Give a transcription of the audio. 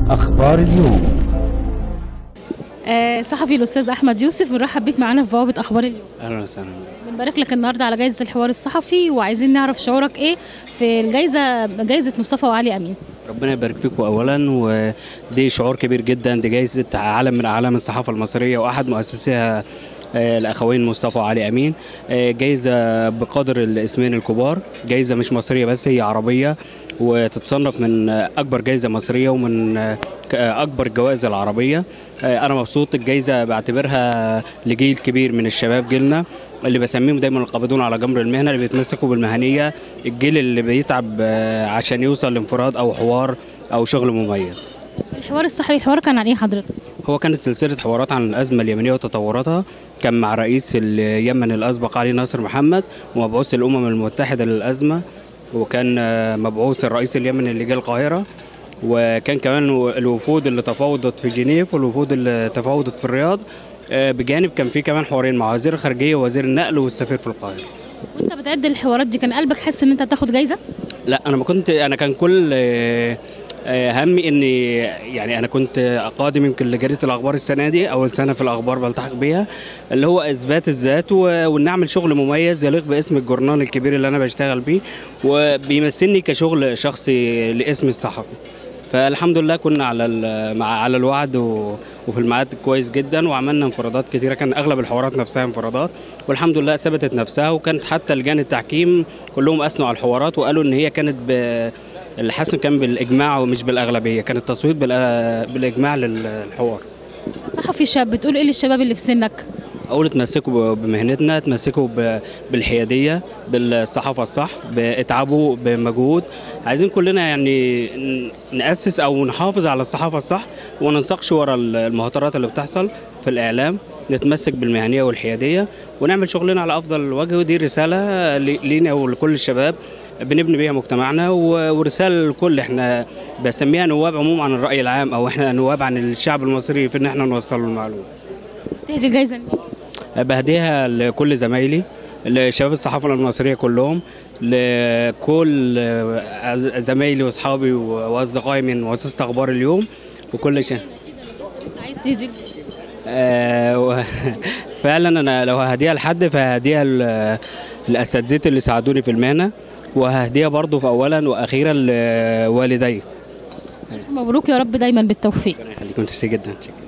أخبار اليوم آه، صحفي الاستاذ احمد يوسف بنرحب بيك معانا في بوابه اخبار اليوم اهلا وسهلا بنبارك لك النهارده على جائزه الحوار الصحفي وعايزين نعرف شعورك ايه في الجائزه جائزه مصطفى وعلي امين ربنا يبارك فيكم اولا ودي شعور كبير جدا دي جايزه علم من اعلام الصحافه المصريه واحد مؤسسيها آه، الاخوين مصطفى وعلي امين آه، جايزه بقدر الاسمين الكبار جايزه مش مصريه بس هي عربيه وتتصنف من آه، اكبر جايزه مصريه ومن آه، ك- آه، اكبر الجوائز العربيه آه، انا مبسوط الجايزه بعتبرها لجيل كبير من الشباب جيلنا اللي بسميهم دايما القابضون على جمر المهنه اللي بيتمسكوا بالمهنيه الجيل اللي بيتعب آه، عشان يوصل لانفراد او حوار او شغل مميز الحوار الصحفي الحوار كان عن ايه حضرتك هو كانت سلسلة حوارات عن الأزمة اليمنية وتطوراتها كان مع رئيس اليمن الأسبق علي ناصر محمد ومبعوث الأمم المتحدة للأزمة وكان آه، مبعوث الرئيس اليمني اللي جه القاهرة وكان كمان الوفود اللي تفاوضت في جنيف والوفود اللي تفاوضت في الرياض آه، بجانب كان في كمان حوارين مع وزير الخارجية ووزير النقل والسفير في القاهرة وانت بتعد الحوارات دي كان قلبك حاسس ان انت هتاخد جايزه لا انا ما كنت انا كان كل آه، آه، همي اني يعني انا كنت قادم يمكن لجريده الاخبار السنه دي اول سنه في الاخبار بلتحق بيها اللي هو اثبات الذات و- وان اعمل شغل مميز يليق باسم الجورنال الكبير اللي انا بشتغل بيه وبيمثلني كشغل شخصي لاسم الصحفي فالحمد لله كنا على ال- مع على الوعد و- وفي الميعاد كويس جدا وعملنا انفرادات كتيره كان اغلب الحوارات نفسها انفرادات والحمد لله ثبتت نفسها وكانت حتى لجان التحكيم كلهم اثنوا على الحوارات وقالوا ان هي كانت ب... الحسم كان بالاجماع ومش بالاغلبيه كان التصويت بالأ- بالاجماع للحوار صحفي شاب بتقول ايه للشباب اللي في سنك اقول اتمسكوا ب- بمهنتنا اتمسكوا ب- بالحياديه بالصحافه الصح باتعبوا بمجهود عايزين كلنا يعني ن- ناسس او نحافظ على الصحافه الصح وما ننساقش ورا ال- المهاترات اللي بتحصل في الاعلام نتمسك بالمهنيه والحياديه ونعمل شغلنا على افضل وجه ودي رساله ل- لينا ولكل الشباب بنبني بيها مجتمعنا و- ورساله للكل احنا بسميها نواب عموم عن الراي العام او احنا نواب عن الشعب المصري في ان احنا نوصل له المعلومه تهدي الجايزه لمين؟ بهديها لكل زمايلي لشباب الصحافه المصريه كلهم لكل زمايلي واصحابي واصدقائي من مؤسسه اخبار اليوم وكل شيء عايز تهدي آه، و- فعلا انا لو هديها لحد فهديها ل- لاساتذتي اللي ساعدوني في المهنه وهديها برضه في اولا واخيرا لوالدي مبروك يا رب دايما بالتوفيق ربنا يخليكم ميرسي جدا شكرا